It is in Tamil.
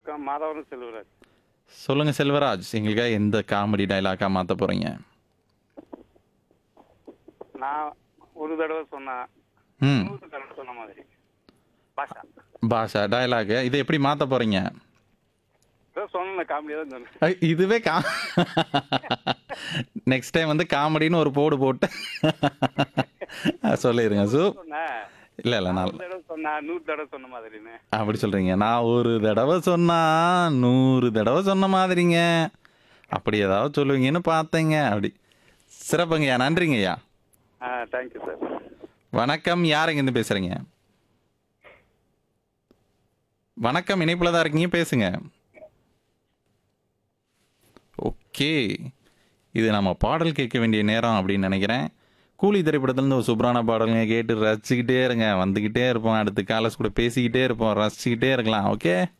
வணக்கம் மாதவரம் செல்வராஜ் சொல்லுங்க செல்வராஜ் எங்களுக்காக எந்த காமெடி டைலாக்கா மாத்த போறீங்க நான் ஒரு தடவை சொன்னா ம் நூறு தடவை சொன்ன மாதிரி பாஷா பாஷா டைலாக் இதை எப்படி மாத்த போறீங்க ஏதோ சொன்ன காமெடியாக தான் சொன்னேன் ஐ, இதுவே கா நெக்ஸ்ட் டைம் வந்து காமெடின்னு ஒரு போடு போட்டு சொல்லிடுங்க சூ சொன்னேன் இல்லை இல்லை நான் ஒரு தடவை சொன்னா நூறு தடவை சொன்ன மாதிரின்னு அப்படி சொல்றீங்க நான் ஒரு தடவை சொன்னா நூறு தடவை சொன்ன மாதிரிங்க அப்படி ஏதாவது சொல்லுவீங்கன்னு பார்த்தேங்க அப்படி சிறப்புங்கய்யா நன்றிங்கய்யா ஆ தேங்க்யூ சார் வணக்கம் யார் எங்கேருந்து பேசுறீங்க வணக்கம் இணைப்புல தான் இருக்கீங்க பேசுங்க ஓகே இது நம்ம பாடல் கேட்க வேண்டிய நேரம் அப்படின்னு நினைக்கிறேன் கூலி திரைப்படத்துலேருந்து ஒரு சூப்பரான பாடலுங்க கேட்டு ரசிச்சுக்கிட்டே இருங்க வந்துக்கிட்டே இருப்போம் அடுத்து காலஸ் கூட பேசிக்கிட்டே இருப்போம் ரசிச்சுக்கிட்டே இருக்கலாம் ஓகே